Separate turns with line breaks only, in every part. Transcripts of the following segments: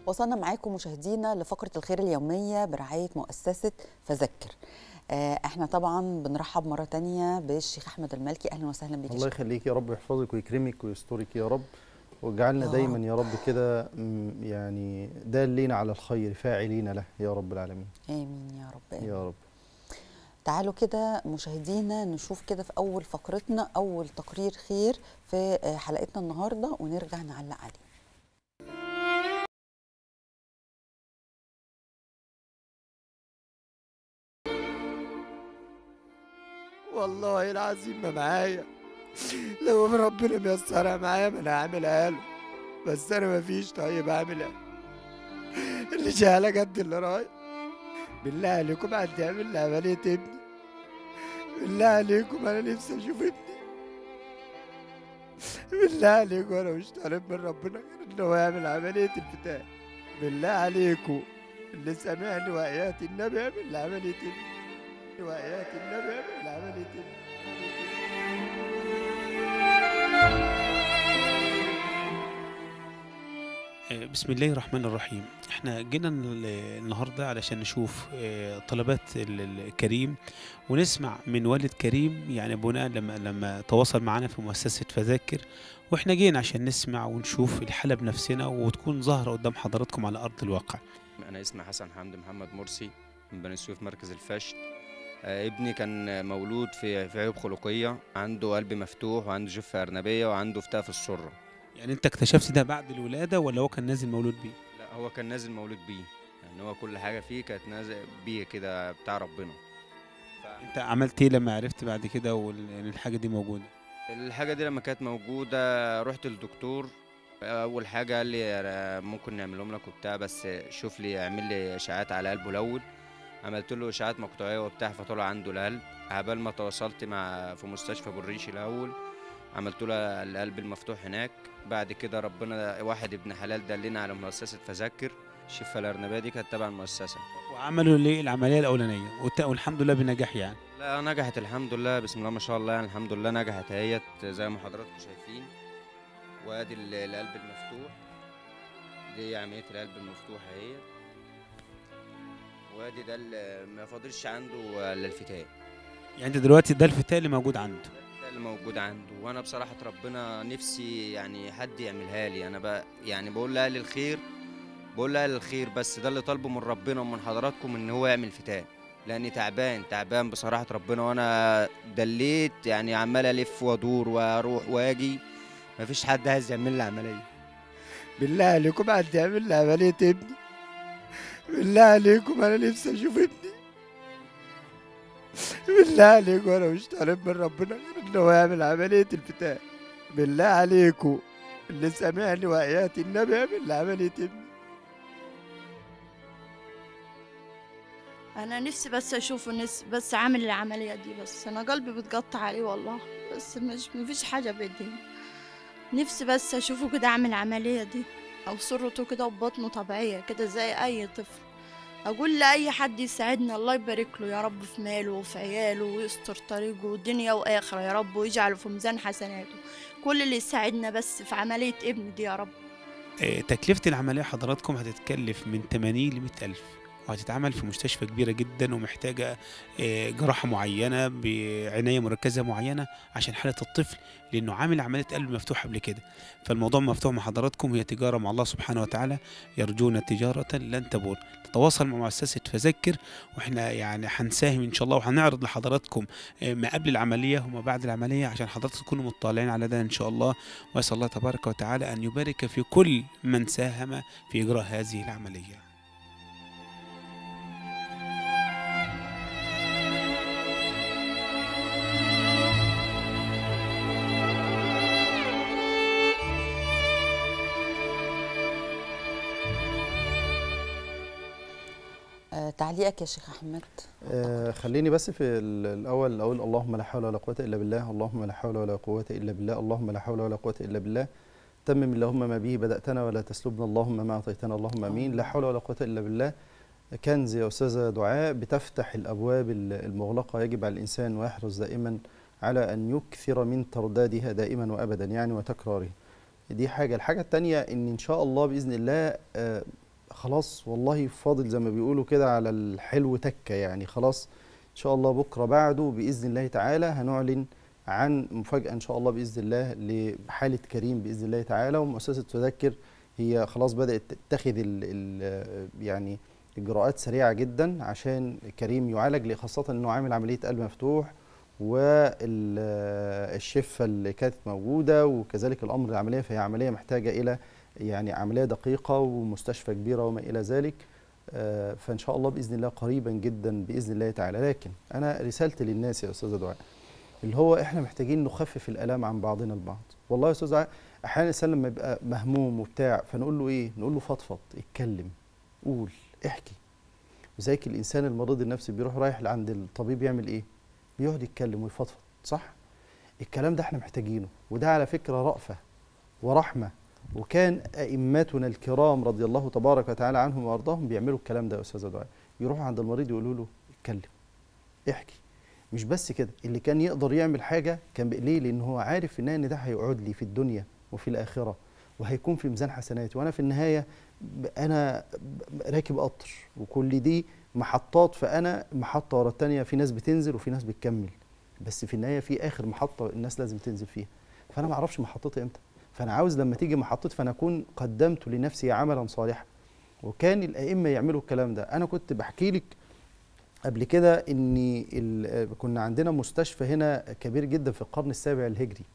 وصلنا معاكم مشاهدينا لفقرة الخير اليومية برعاية مؤسسة فذكر آه، احنا طبعا بنرحب مرة تانية بالشيخ أحمد المالكي أهلا وسهلا بك يا
الله
شيخ.
يخليك يا رب يحفظك ويكرمك ويسترك يا رب واجعلنا
يا
دايما
رب.
يا رب كده م، يعني دالين على الخير فاعلين له يا رب العالمين
آمين يا رب آمين.
يا رب
تعالوا كده مشاهدينا نشوف كده في أول فقرتنا أول تقرير خير في آه، حلقتنا النهاردة ونرجع نعلق عليه
والله العظيم ما معايا لو ربنا ميسرها معايا ما انا هعملها له بس انا مفيش طيب اعملها اللي شايله قد اللي رايح بالله عليكم حد يعمل لي عملية ابني بالله عليكم انا نفسي اشوف ابني بالله عليكم انا مش طالب من ربنا غير ان هو يعمل عملية الفتاة بالله عليكم اللي سامعني وآيات النبي يعمل لي عملية ابني وآيات النبي يعمل لي عملية ابني
آه، بسم الله الرحمن الرحيم احنا جينا ال- النهارده علشان نشوف آه، طلبات ال- ال- الكريم ونسمع من والد كريم يعني بناء لما لما تواصل معنا في مؤسسة فذاكر واحنا جينا عشان نسمع ونشوف الحالة بنفسنا وتكون ظاهرة قدام حضراتكم على أرض الواقع
انا اسمي حسن حمدي محمد مرسي من بني سويف مركز الفشل آه، ابني كان مولود في في عيوب خلقيه عنده قلب مفتوح وعنده جفه ارنبيه وعنده فتاة في السره
يعني انت اكتشفت ده بعد الولادة ولا هو كان نازل مولود بيه
لا هو كان نازل مولود بيه يعني هو كل حاجه فيه كانت نازل بيه كده بتاع ربنا
انت عملت ايه لما عرفت بعد كده وال- يعني الحاجة دي موجودة
الحاجه دي لما كانت موجوده رحت للدكتور اول حاجه قال لي أنا ممكن نعملهم لك وبتاع بس شوف لي اعمل لي اشاعات على قلبه الاول عملت له اشاعات مقطعيه وبتاع فطلع عنده القلب عبال ما تواصلت مع في مستشفى بالريش الاول عملت له القلب المفتوح هناك بعد كده ربنا واحد ابن حلال دلنا على مؤسسه فذكر الشفه الارنبيه دي كانت تبع المؤسسه
وعملوا ليه العملية الأولانية والت- والحمد لله بنجاح يعني
لا نجحت الحمد لله بسم الله ما شاء الله يعني الحمد لله نجحت اهيت زي ما حضراتكم شايفين وادي ال- القلب المفتوح دي عملية القلب المفتوح اهيت وادي ده اللي ما فاضلش عنده الا الفتاء
يعني انت دلوقتي ده الفتاة اللي موجود عنده
ده اللي موجود عنده وانا بصراحة ربنا نفسي يعني حد يعملها لي انا بقى يعني بقول لأهل الخير بقول لأهل الخير بس ده اللي طالبه من ربنا ومن حضراتكم ان هو يعمل فتاة لاني تعبان تعبان بصراحة ربنا وانا دليت يعني عمال الف وادور واروح واجي مفيش حد عايز يعمل لي عملية
بالله عليكم حد يعمل لي عملية ابني بالله عليكم انا نفسي اشوف ابني بالله عليكم انا مش طالب من ربنا غير ان هو يعمل عملية الفتاة بالله عليكم اللي سامعني وآيات النبي يعمل لي عملية ابني
انا نفسي بس اشوفه نس بس عامل العمليه دي بس انا قلبي بتقطع عليه والله بس مش مفيش حاجه بايدي نفسي بس اشوفه كده عامل العمليه دي او سرته كده وبطنه طبيعيه كده زي اي طفل اقول لاي حد يساعدنا الله يبارك له يا رب في ماله وفي عياله ويستر طريقه دنيا واخره يا رب ويجعله في ميزان حسناته كل اللي يساعدنا بس في عمليه ابني دي يا رب
آه، تكلفة العملية حضراتكم هتتكلف من 80 ل 100 ألف وهتتعمل في مستشفى كبيرة جدا ومحتاجة آه، جراحة معينة بعناية مركزة معينة عشان حالة الطفل لأنه عامل عملية قلب مفتوح قبل كده فالموضوع مفتوح مع حضراتكم هي تجارة مع الله سبحانه وتعالى يرجون تجارة لن تبور تتواصل مع مؤسسة فذكر واحنا يعني هنساهم ان شاء الله وهنعرض لحضراتكم آه، ما قبل العملية وما بعد العملية عشان حضراتكم تكونوا مطلعين على ده ان شاء الله واسال الله تبارك وتعالى ان يبارك في كل من ساهم في اجراء هذه العمليه
آه، تعليقك يا شيخ أحمد
آه خليني بس في ال- الاول اقول اللهم لا حول ولا قوه الا بالله اللهم لا حول ولا قوه الا بالله اللهم لا حول ولا قوه الا بالله تمم اللهم ما به بداتنا ولا تسلبنا اللهم ما اعطيتنا اللهم امين لا حول ولا قوه الا بالله كنز يا استاذه دعاء بتفتح الابواب ال- المغلقه يجب على الانسان ويحرص دائما على ان يكثر من تردادها دائما وابدا يعني وتكرارها دي حاجه الحاجه الثانيه ان ان شاء الله باذن الله آه، خلاص والله فاضل زي ما بيقولوا كده على الحلو تكه يعني خلاص ان شاء الله بكره بعده باذن الله تعالى هنعلن عن مفاجاه ان شاء الله باذن الله لحاله كريم باذن الله تعالى ومؤسسه تذكر هي خلاص بدات تتخذ ال ال يعني اجراءات سريعه جدا عشان كريم يعالج خاصه انه عامل عمليه قلب مفتوح والشفه اللي كانت موجوده وكذلك الامر العمليه فهي عمليه محتاجه الى يعني عمليه دقيقه ومستشفى كبيره وما الى ذلك آه، فان شاء الله باذن الله قريبا جدا باذن الله تعالى لكن انا رسالتي للناس يا استاذه دعاء اللي هو احنا محتاجين نخفف الالام عن بعضنا البعض والله يا استاذ دعاء احيانا الانسان لما يبقى مهموم وبتاع فنقول له ايه نقول له فضفض اتكلم قول احكي وزيك الانسان المريض النفسي بيروح رايح لعند الطبيب يعمل ايه بيقعد يتكلم ويفضفض صح الكلام ده احنا محتاجينه وده على فكره رأفه ورحمه وكان ائمتنا الكرام رضي الله تبارك وتعالى عنهم وارضاهم بيعملوا الكلام ده يا استاذه دعاء يروحوا عند المريض يقولوا له اتكلم احكي مش بس كده اللي كان يقدر يعمل حاجه كان بي- ليه لان هو عارف ان ان ده هيقعد لي في الدنيا وفي الاخره وهيكون في ميزان حسناتي وانا في النهايه ب- انا ب- راكب قطر وكل دي محطات فانا محطه ورا الثانيه في ناس بتنزل وفي ناس بتكمل بس في النهايه في اخر محطه الناس لازم تنزل فيها فانا ما اعرفش محطتي امتى فانا عاوز لما تيجي محطتي فانا اكون قدمت لنفسي عملا صالحا وكان الائمه يعملوا الكلام ده انا كنت بحكي لك قبل كده ان ال- كنا عندنا مستشفى هنا كبير جدا في القرن السابع الهجري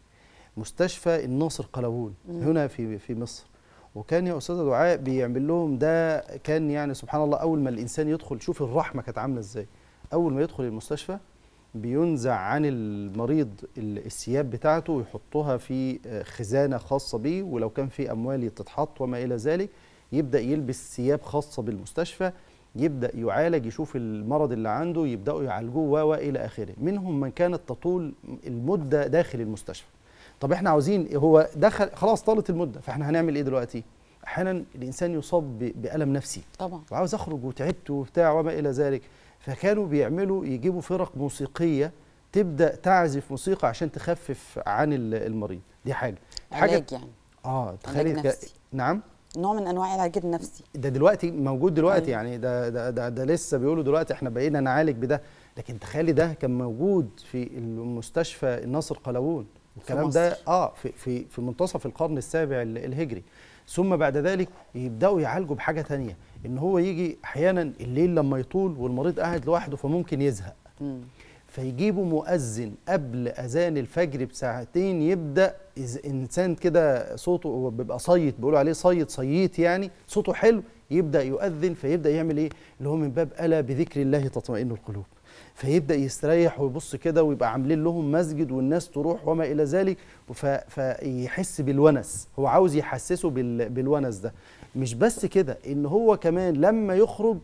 مستشفى الناصر قلاوون
مم.
هنا في في مصر وكان يا استاذه دعاء بيعمل لهم ده كان يعني سبحان الله اول ما الانسان يدخل شوف الرحمه كانت عامله ازاي اول ما يدخل المستشفى بينزع عن المريض ال- الثياب بتاعته ويحطها في آه، خزانه خاصه بيه ولو كان في اموال تتحط وما الى ذلك يبدا يلبس ثياب خاصه بالمستشفى يبدا يعالج يشوف المرض اللي عنده يبداوا يعالجوه و الى اخره منهم من كانت تطول المده داخل المستشفى طب احنا عاوزين هو دخل خلاص طالت المده فاحنا هنعمل ايه دلوقتي احيانا الانسان يصاب ب- بالم نفسي
طبعا
وعاوز اخرج وتعبت وبتاع وما الى ذلك فكانوا بيعملوا يجيبوا فرق موسيقيه تبدا تعزف موسيقى عشان تخفف عن ال- المريض دي حاجه حاجه
علاج يعني
اه تخيلي
علاج
ك-
نفسي.
نعم
نوع من انواع العلاج النفسي
ده دلوقتي موجود دلوقتي
أيوة.
يعني ده ده, ده ده لسه بيقولوا دلوقتي احنا بقينا نعالج بده لكن تخيلي ده كان موجود في المستشفى الناصر قلاوون الكلام ده
مصر.
اه في في في منتصف القرن السابع ال- الهجري ثم بعد ذلك يبداوا يعالجوا بحاجه تانية ان هو يجي احيانا الليل لما يطول والمريض قاعد لوحده فممكن يزهق
مم.
فيجيبوا مؤذن قبل اذان الفجر بساعتين يبدا إذا انسان كده صوته هو بيبقى صيت بيقولوا عليه صيت صيت يعني صوته حلو يبدا يؤذن فيبدا يعمل ايه اللي هو من باب الا بذكر الله تطمئن القلوب فيبدا يستريح ويبص كده ويبقى عاملين لهم مسجد والناس تروح وما الى ذلك ف- فيحس بالونس هو عاوز يحسسه بال- بالونس ده مش بس كده ان هو كمان لما يخرج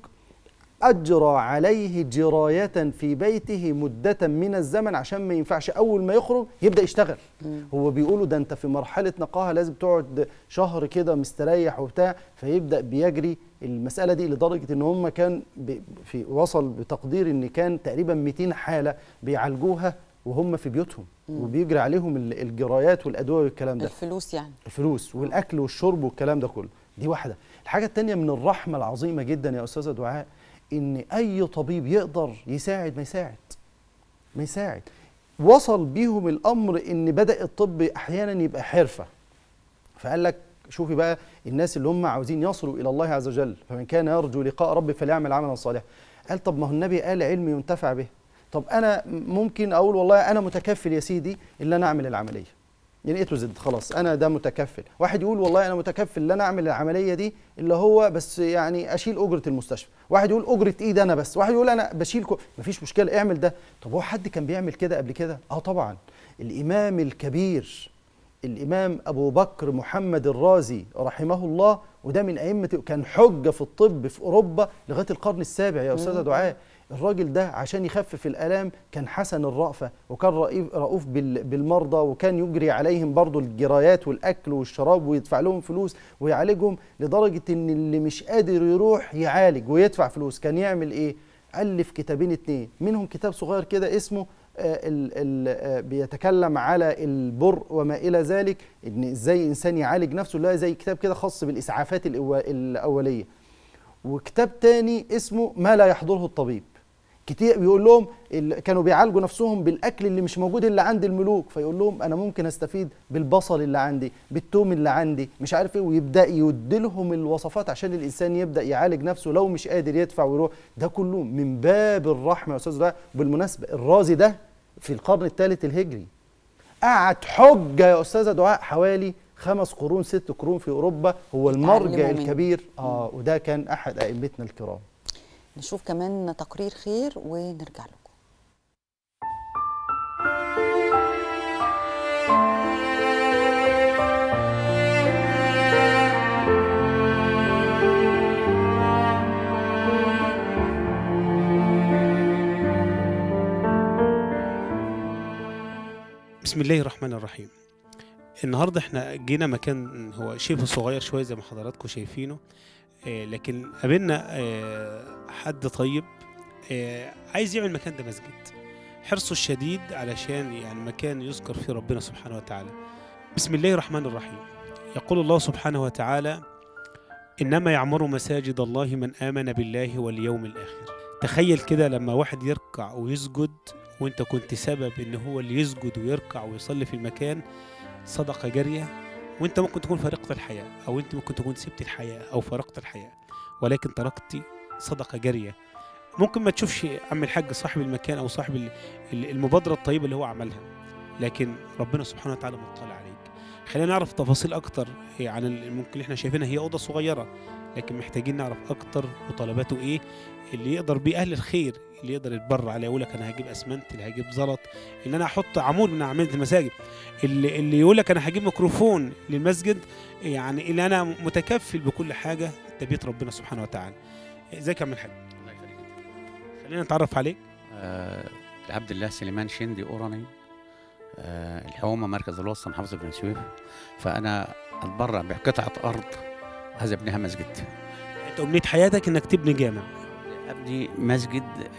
أجرى عليه جراية في بيته مدة من الزمن عشان ما ينفعش أول ما يخرج يبدأ يشتغل
مم.
هو بيقولوا ده أنت في مرحلة نقاهة لازم تقعد شهر كده مستريح وبتاع فيبدأ بيجري المسألة دي لدرجة إن هم كان ب- في وصل بتقدير إن كان تقريبا 200 حالة بيعالجوها وهم في بيوتهم
مم.
وبيجري عليهم ال- الجرايات والأدوية والكلام ده
الفلوس يعني
الفلوس والاكل والشرب والكلام ده كله دي واحده الحاجه التانية من الرحمه العظيمه جدا يا استاذه دعاء ان اي طبيب يقدر يساعد ما يساعد ما يساعد وصل بيهم الامر ان بدا الطب احيانا يبقى حرفه فقال لك شوفي بقى الناس اللي هم عاوزين يصلوا الى الله عز وجل فمن كان يرجو لقاء ربه فليعمل عملا صالحا قال طب ما هو النبي قال علم ينتفع به طب انا ممكن اقول والله انا متكفل يا سيدي ان انا اعمل العمليه يعني ايه تو زد خلاص انا ده متكفل واحد يقول والله انا متكفل ان انا اعمل العمليه دي اللي هو بس يعني اشيل اجره المستشفى واحد يقول اجره ايد انا بس واحد يقول انا بشيل كو... مفيش مشكله اعمل ده طب هو حد كان بيعمل كده قبل كده اه طبعا الامام الكبير الامام ابو بكر محمد الرازي رحمه الله وده من ائمه كان حجه في الطب في اوروبا لغايه القرن السابع يا استاذه دعاء الراجل ده عشان يخفف الالام كان حسن الرأفه وكان رئيف- رؤوف بال- بالمرضى وكان يجري عليهم برضو الجرايات والاكل والشراب ويدفع لهم فلوس ويعالجهم لدرجه ان اللي مش قادر يروح يعالج ويدفع فلوس كان يعمل ايه الف كتابين اتنين منهم كتاب صغير كده اسمه آه، ال ال آه، بيتكلم على البر وما الى ذلك ان ازاي انسان يعالج نفسه لا زي كتاب كده خاص بالاسعافات الأو- الاوليه وكتاب تاني اسمه ما لا يحضره الطبيب كتير بيقول لهم ال- كانوا بيعالجوا نفسهم بالاكل اللي مش موجود الا عند الملوك فيقول لهم انا ممكن استفيد بالبصل اللي عندي بالثوم اللي عندي مش عارف ايه ويبدا يديلهم الوصفات عشان الانسان يبدا يعالج نفسه لو مش قادر يدفع ويروح ده كله من باب الرحمه يا استاذ دعاء بالمناسبه الرازي ده في القرن الثالث الهجري قعد حجه يا استاذه دعاء حوالي خمس قرون ست قرون في اوروبا هو المرجع
يتعلموا منه.
الكبير اه وده كان احد ائمتنا الكرام
نشوف كمان تقرير خير ونرجع لكم
بسم الله الرحمن الرحيم النهارده احنا جينا مكان هو شبه صغير شويه زي ما حضراتكم شايفينه آه، لكن قابلنا آه، حد طيب آه، عايز يعمل المكان ده مسجد حرصه الشديد علشان يعني مكان يذكر فيه ربنا سبحانه وتعالى بسم الله الرحمن الرحيم يقول الله سبحانه وتعالى إنما يعمر مساجد الله من آمن بالله واليوم الآخر تخيل كده لما واحد يركع ويسجد وانت كنت سبب ان هو اللي يسجد ويركع ويصلي في المكان صدقة جارية وانت ممكن تكون فارقت الحياة او انت ممكن تكون سبت الحياة او فارقت الحياة ولكن تركت صدقة جارية ممكن ما تشوفش عم الحاج صاحب المكان او صاحب ال- ال- المبادرة الطيبة اللي هو عملها لكن ربنا سبحانه وتعالى مطلع عليك خلينا نعرف تفاصيل اكتر عن ال- ممكن اللي احنا شايفينها هي اوضه صغيره لكن محتاجين نعرف اكتر وطلباته ايه اللي يقدر بيه اهل الخير اللي يقدر يتبرع عليه يقول لك انا هجيب اسمنت اللي هجيب زلط اللي انا احط عمود من اعمده المساجد اللي اللي يقول لك انا هجيب ميكروفون للمسجد يعني اللي انا متكفل بكل حاجه ده بيت ربنا سبحانه وتعالى ازيك يا عم الحاج
الله يخليك
خلينا نتعرف عليك
آه عبد الله سليمان شندي اوراني آه الحومه مركز الوسطى محافظه بن سويف فانا اتبرع بقطعه ارض هذا ابنها مسجد
انت امنيه حياتك انك تبني جامع
ابني مسجد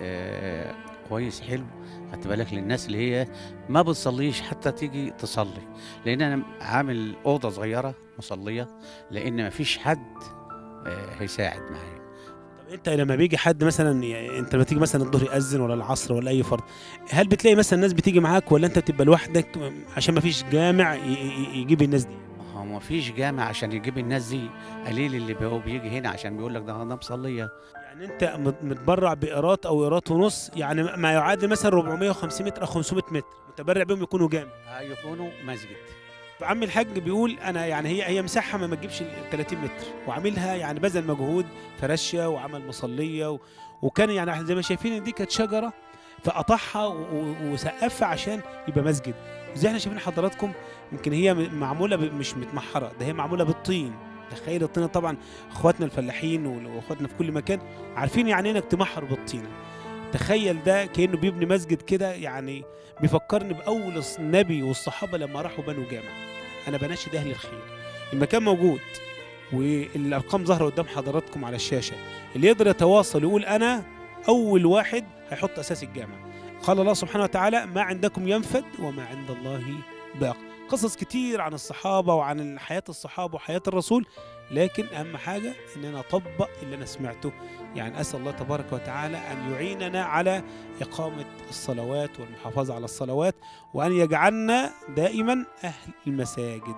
آه كويس حلو خدت بالك للناس اللي هي ما بتصليش حتى تيجي تصلي لان انا عامل اوضه صغيره مصليه لان ما فيش حد آه هيساعد معايا
طب انت لما بيجي حد مثلا يعني انت لما تيجي مثلا الظهر يأذن ولا العصر ولا اي فرض هل بتلاقي مثلا الناس بتيجي معاك ولا انت بتبقى لوحدك عشان ما فيش جامع ي- ي- يجيب الناس دي
هو ما فيش جامع عشان يجيب الناس دي قليل اللي بي- هو بيجي هنا عشان بيقول لك ده انا مصليه
يعني انت مت- متبرع بإيرات او إيرات ونص يعني ما يعادل مثلا 450 متر او 500 متر متبرع بيهم يكونوا جامع
هيكونوا مسجد
عم الحاج بيقول انا يعني هي هي مساحه ما ما تجيبش ال 30 متر وعاملها يعني بذل مجهود فرشه وعمل مصليه و... وكان يعني احنا زي ما شايفين إن دي كانت شجره فقطعها و... و... وسقفها عشان يبقى مسجد وزي احنا شايفين حضراتكم يمكن هي م- معموله ب... مش متمحره ده هي معموله بالطين تخيل الطينه طبعا اخواتنا الفلاحين وال- واخواتنا في كل مكان عارفين يعني ايه انك تمحر بالطينه تخيل ده كانه بيبني مسجد كده يعني بيفكرني باول الص- النبي والصحابه لما راحوا بنوا جامع انا بناشد اهل الخير المكان موجود والارقام ظاهره قدام حضراتكم على الشاشه اللي يقدر يتواصل يقول انا اول واحد هيحط اساس الجامع قال الله سبحانه وتعالى ما عندكم ينفد وما عند الله باق قصص كتير عن الصحابه وعن حياه الصحابه وحياه الرسول لكن اهم حاجه ان انا اطبق اللي انا سمعته يعني اسال الله تبارك وتعالى ان يعيننا على اقامه الصلوات والمحافظه على الصلوات وأن يجعلنا دائما أهل المساجد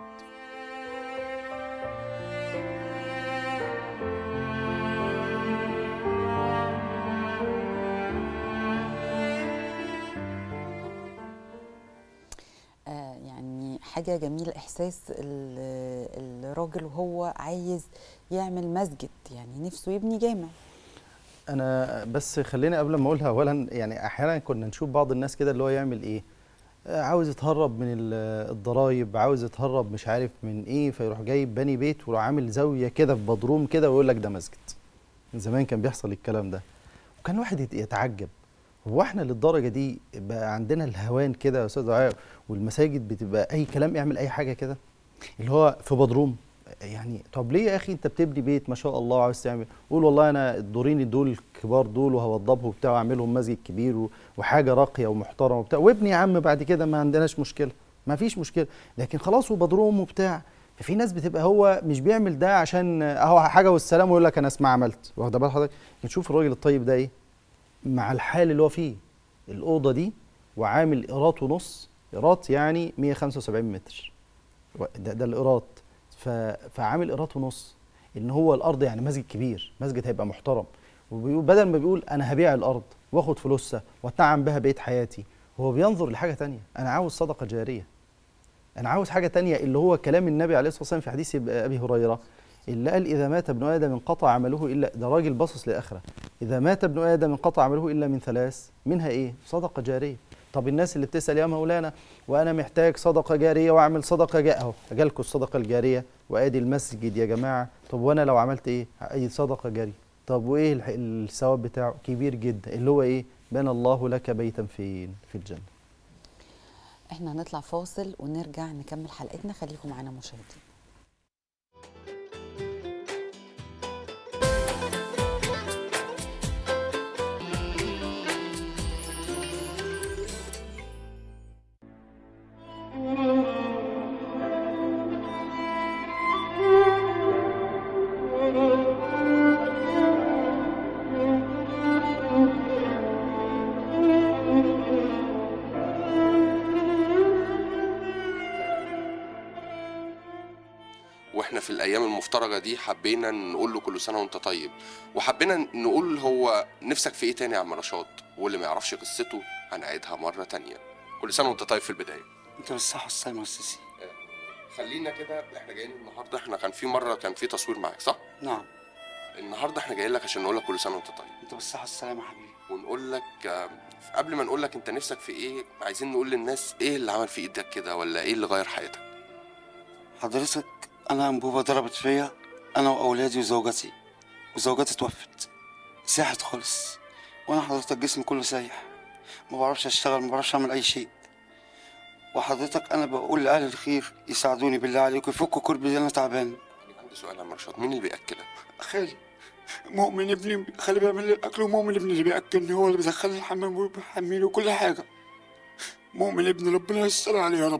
آه يعني حاجة جميلة إحساس ال- الراجل وهو عايز يعمل مسجد يعني نفسه يبني جامع
انا بس خليني قبل ما اقولها اولا يعني احيانا كنا نشوف بعض الناس كده اللي هو يعمل ايه آه، عاوز يتهرب من ال- الضرايب عاوز يتهرب مش عارف من ايه فيروح جايب بني بيت ويروح عامل زاويه كده في بدروم كده ويقول لك ده مسجد من زمان كان بيحصل الكلام ده وكان الواحد يت- يتعجب هو احنا للدرجه دي بقى عندنا الهوان كده يا استاذ دعاء والمساجد بتبقى اي كلام يعمل اي حاجه كده اللي هو في بدروم يعني طب ليه يا اخي انت بتبني بيت ما شاء الله عاوز تعمل قول والله انا الدورين دول الكبار دول وهوضبهم وبتاع واعملهم مسجد كبير و- وحاجه راقيه ومحترمه وبتاع وابني يا عم بعد كده ما عندناش مشكله ما فيش مشكله لكن خلاص وبدروم وبتاع ففي ناس بتبقى هو مش بيعمل ده عشان اهو حاجه والسلام ويقول لك انا اسمع عملت واخد بال حضرتك نشوف الراجل الطيب ده ايه مع الحال اللي هو فيه الاوضه دي وعامل ايرات ونص ايرات يعني 175 متر و- ده, ده الايرات ف- فعامل ايرات ونص ان هو الارض يعني مسجد كبير مسجد هيبقى محترم وبيقول بدل ما بيقول انا هبيع الارض واخد فلوسها واتنعم بها بقيه حياتي هو بينظر لحاجه تانية انا عاوز صدقه جاريه انا عاوز حاجه تانية اللي هو كلام النبي عليه الصلاه والسلام في حديث ابي هريره اللي قال اذا مات ابن ادم انقطع عمله الا ده راجل باصص لاخره اذا مات ابن ادم انقطع عمله الا من ثلاث منها ايه صدقه جاريه طب الناس اللي بتسال يا مولانا وانا محتاج صدقه جاريه واعمل صدقه جاريه اهو جالكم الصدقه الجاريه وادي المسجد يا جماعه طب وانا لو عملت ايه اي صدقه جاريه طب وايه الح- الثواب بتاعه كبير جدا اللي هو ايه بنى الله لك بيتا فين في الجنه
احنا هنطلع فاصل ونرجع نكمل حلقتنا خليكم معانا مشاهدين
واحنا في الايام المفترجه دي حبينا نقول له كل سنه وانت طيب وحبينا نقول هو نفسك في ايه تاني يا عم رشاد واللي ما يعرفش قصته هنعيدها مره تانية كل سنه وانت طيب في البدايه
انت بالصحة والسلامة يا أستاذي
خلينا كده احنا جايين النهارده احنا كان في مره كان في تصوير معاك صح
نعم
النهارده احنا جايين لك عشان نقول لك كل سنه وانت طيب
انت بالصحة والسلامة يا حبيبي
ونقول لك آه، قبل ما نقول لك انت نفسك في ايه عايزين نقول للناس ايه اللي عمل في ايدك كده ولا ايه اللي غير حياتك
حضرتك أنا أنبوبة ضربت فيا أنا وأولادي وزوجتي وزوجتي توفت ساحت خالص وأنا حضرتك جسمي كله سايح ما بعرفش أشتغل ما بعرفش أعمل أي شيء وحضرتك أنا بقول لأهل الخير يساعدوني بالله عليكم يفكوا كربي دي أنا تعبان
أنا عندي سؤال يا عم رشاد مين اللي بياكلك
خالي مؤمن ابني خالي بيعمل لي الأكل ومؤمن ابني اللي بيأكلني هو اللي بيدخلني الحمام وبيحميني وكل حاجة مؤمن ابني ربنا يستر عليه يا رب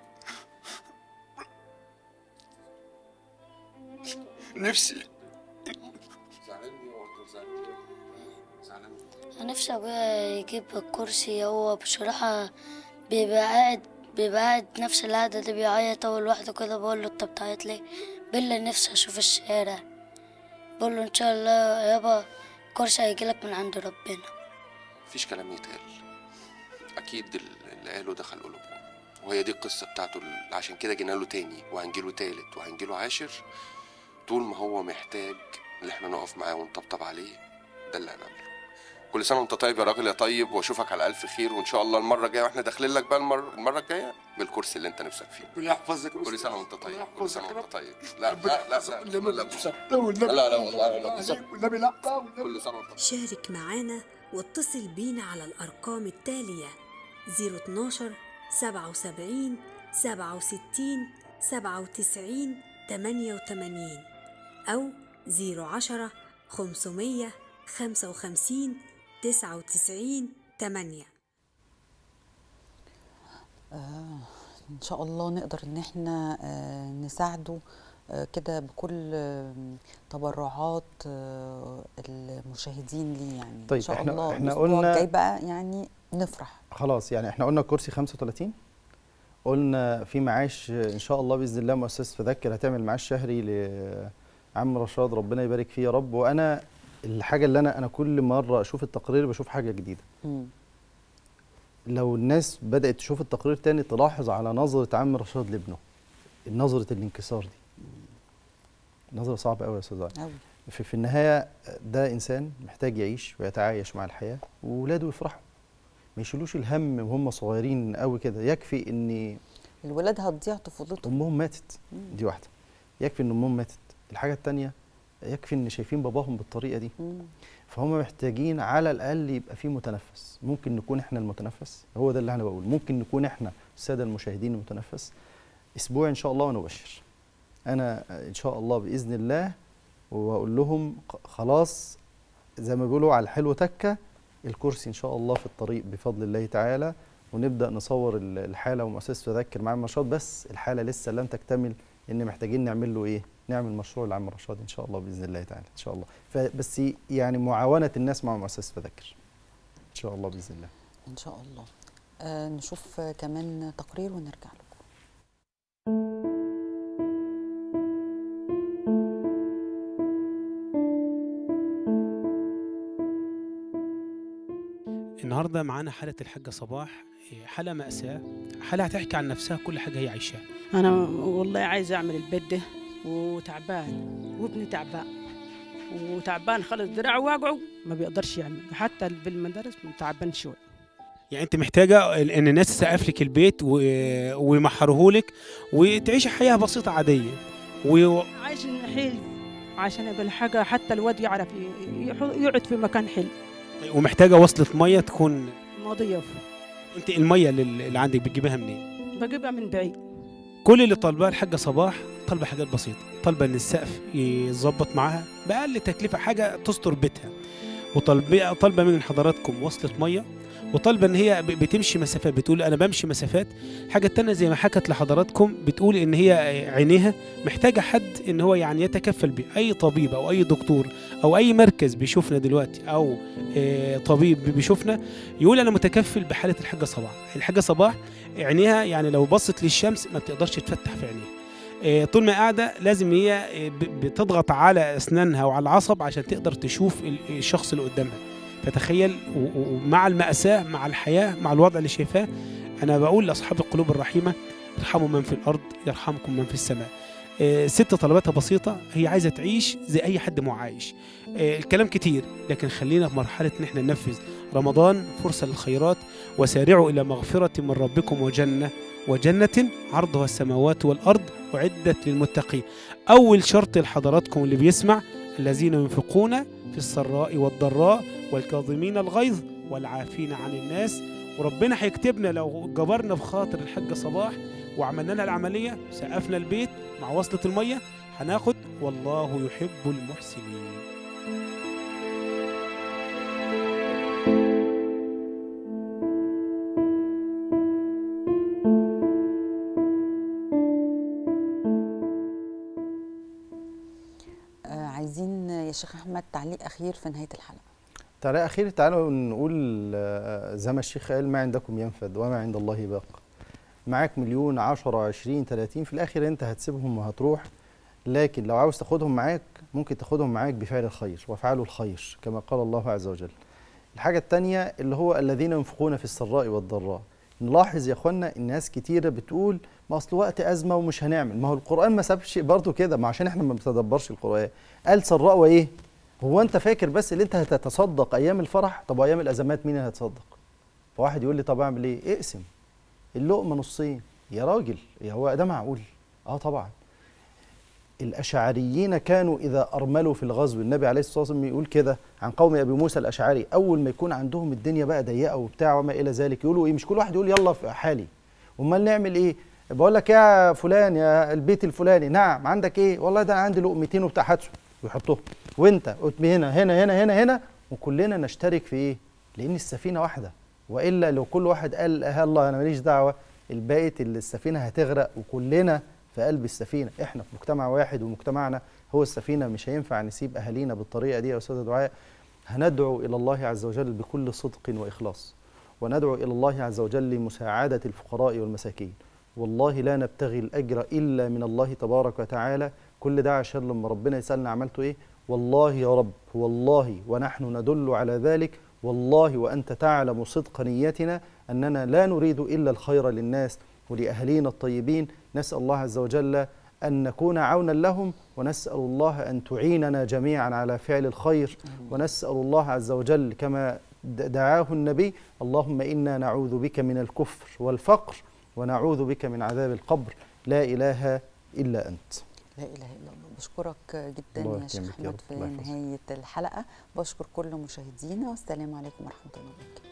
نفسي
زعلان ليه هو انت زعلان زعلان
أنا نفسي أبويا يجيب الكرسي هو بصراحة بيبقى قاعد بيبقى قاعد نفس القعدة دي بيعيط هو لوحده كده بقول له أنت بتعيط ليه؟ بيقول لي نفسي أشوف الشارع بقول له إن شاء الله يابا الكرسي هيجيلك من عند ربنا
مفيش كلام يتقال اكيد اللي قاله دخل قلوبهم وهي دي القصه بتاعته اللي عشان كده جينا له تاني وهنجيله تالت وهنجيله عاشر طول ما هو محتاج ان احنا نقف معاه ونطبطب عليه ده اللي هنعمله كل سنه وانت طيب يا راجل يا طيب واشوفك على الف خير وان شاء الله المره الجايه واحنا داخلين لك بقى المره المره الجايه بالكرسي اللي انت نفسك فيه
ربنا يحفظك يا
كل
أستاذ.
سنه وانت طيب
ربنا
كل سنه
يحفظك
وانت
يا
طيب لا
ربنا
لا لا
يحفظك.
لا
والنبي
لا
لا والنبي
لا لا والله لا
والنبي لا والنبي
كل سنه وانت طيب
شارك معانا واتصل بينا على الأرقام التالية 012 77 67 97 88 أو 010 500 55 99 8
ان شاء الله نقدر ان احنا آه، نساعده آه، كده بكل آه، تبرعات آه، المشاهدين ليه يعني ان
طيب،
شاء
إحنا-
الله
إحنا
الأسبوع
قلنا-
الجاي بقى يعني نفرح
خلاص يعني احنا قلنا كرسي 35 قلنا في معاش ان شاء الله باذن الله مؤسسه فذكر هتعمل معاش شهري لعم رشاد ربنا يبارك فيه يا رب وانا الحاجه اللي انا انا كل مره اشوف التقرير بشوف حاجه جديده
مم.
لو الناس بدات تشوف التقرير تاني تلاحظ على نظره عم رشاد لابنه نظره الانكسار دي نظره صعبه قوي يا استاذ علي
أوي.
في, في النهايه ده انسان محتاج يعيش ويتعايش مع الحياه واولاده يفرحوا ما يشيلوش الهم وهم صغيرين قوي كده يكفي ان
الولاد هتضيع طفولتهم
امهم ماتت
مم.
دي واحده يكفي ان امهم ماتت الحاجه الثانيه يكفي ان شايفين باباهم بالطريقه دي
مم.
فهم محتاجين على الاقل يبقى في متنفس ممكن نكون احنا المتنفس هو ده اللي انا بقول ممكن نكون احنا الساده المشاهدين المتنفس اسبوع ان شاء الله ونبشر انا ان شاء الله باذن الله واقول لهم ق- خلاص زي ما بيقولوا على الحلو تكه الكرسي ان شاء الله في الطريق بفضل الله تعالى ونبدا نصور ال- الحاله ومؤسسه تذكر مع النشاط بس الحاله لسه لم تكتمل ان محتاجين نعمل له ايه نعمل مشروع العم رشاد ان شاء الله باذن الله تعالى ان شاء الله فبس يعني معاونه الناس مع مؤسسه فذكر ان شاء الله باذن الله
ان شاء الله آه نشوف آه، كمان تقرير ونرجع لكم
النهارده معانا حالة الحاجة صباح إيه، حالة مأساة حالة هتحكي عن نفسها كل حاجة هي عايشاها
انا والله عايزه اعمل البيت ده وتعبان وابني تعبان وتعبان خلص دراعه واقعه ما بيقدرش يعمل حتى في المدارس تعبان شوي
يعني انت محتاجة ال- ان الناس تسقف لك البيت و- ويمحروهولك وتعيشي حياة بسيطة عادية و...
عايش نحيل عشان يبقى حاجه حتى الواد يعرف ي- يح- يقعد في مكان حلو
ومحتاجة وصلة مية تكون
نظيف
انت المية اللي اللي عندك بتجيبها منين؟
بجيبها من بعيد
كل اللي طالباه الحاجة صباح طالبة حاجات بسيطة طالبة ان السقف يظبط معاها بأقل تكلفة حاجة تستر بيتها وطالبة طالبة من حضراتكم وصلة مية وطالبة ان هي ب- بتمشي مسافات بتقول انا بمشي مسافات الحاجة التانية زي ما حكت لحضراتكم بتقول ان هي عينيها محتاجة حد ان هو يعني يتكفل بيه اي طبيب او اي دكتور او اي مركز بيشوفنا دلوقتي او آه، طبيب بيشوفنا يقول انا متكفل بحالة الحاجة صباح الحاجة صباح عينيها يعني لو بصت للشمس ما بتقدرش تفتح في عينيها آه، طول ما قاعده لازم هي آه، ب- بتضغط على اسنانها وعلى العصب عشان تقدر تشوف ال- الشخص اللي قدامها فتخيل و- و- ومع المأساة مع الحياة مع الوضع اللي شايفاه أنا بقول لأصحاب القلوب الرحيمة ارحموا من في الأرض يرحمكم من في السماء آه، ست طلباتها بسيطة هي عايزة تعيش زي أي حد معايش آه، الكلام كتير لكن خلينا في مرحلة إن احنا ننفذ رمضان فرصة للخيرات وسارعوا إلى مغفرة من ربكم وجنة وجنة عرضها السماوات والأرض أعدت للمتقين أول شرط لحضراتكم اللي بيسمع الذين ينفقون في السراء والضراء والكاظمين الغيظ والعافين عن الناس وربنا هيكتبنا لو جبرنا بخاطر الحاجة صباح وعملنا لها العملية سقفنا البيت مع وصلة المية هناخد والله يحب المحسنين
آه عايزين يا شيخ احمد تعليق اخير في نهايه الحلقه
تعالى أخير تعالوا نقول آه، زي ما الشيخ قال ما عندكم ينفد وما عند الله باق معاك مليون عشرة عشرين تلاتين في الآخر أنت هتسيبهم وهتروح لكن لو عاوز تاخدهم معاك ممكن تاخدهم معاك بفعل الخير وافعلوا الخير كما قال الله عز وجل الحاجة التانية اللي هو الذين ينفقون في السراء والضراء نلاحظ يا اخوانا الناس كتيرة بتقول ما اصل وقت أزمة ومش هنعمل ما هو القرآن ما سابش برضه كده ما عشان احنا ما بنتدبرش القرآن قال سراء وإيه هو انت فاكر بس اللي انت هتتصدق ايام الفرح طب وايام الازمات مين اللي هيتصدق فواحد يقول لي طب اعمل ايه اقسم اللقمه نصين يا راجل يا هو ده معقول اه طبعا الاشعريين كانوا اذا ارملوا في الغزو النبي عليه الصلاه والسلام يقول كده عن قوم ابي موسى الاشعري اول ما يكون عندهم الدنيا بقى ضيقه وبتاع وما الى ذلك يقولوا ايه مش كل واحد يقول يلا في حالي امال نعمل ايه بقول لك يا فلان يا البيت الفلاني نعم عندك ايه والله ده انا عندي لقمتين وبتاع هاتهم ويحطهم وانت قلت هنا هنا هنا هنا هنا وكلنا نشترك في ايه لان السفينه واحده والا لو كل واحد قال اه الله انا ماليش دعوه الباقي اللي السفينه هتغرق وكلنا في قلب السفينه احنا في مجتمع واحد ومجتمعنا هو السفينه مش هينفع نسيب اهالينا بالطريقه دي يا استاذ دعاء هندعو الى الله عز وجل بكل صدق واخلاص وندعو الى الله عز وجل لمساعده الفقراء والمساكين والله لا نبتغي الاجر الا من الله تبارك وتعالى كل ده عشان لما ربنا يسالنا عملته ايه والله يا رب والله ونحن ندل على ذلك والله وانت تعلم صدق نيتنا اننا لا نريد الا الخير للناس ولاهالينا الطيبين نسال الله عز وجل ان نكون عونا لهم ونسال الله ان تعيننا جميعا على فعل الخير ونسال الله عز وجل كما د- دعاه النبي اللهم انا نعوذ بك من الكفر والفقر ونعوذ بك من عذاب القبر لا اله الا انت
لا اله الا الله بشكرك جدا
الله
يا شيخ
يكرمك يا
احمد
رب.
في
الله يحفظك.
نهايه الحلقه بشكر كل مشاهدينا والسلام عليكم ورحمه الله وبركاته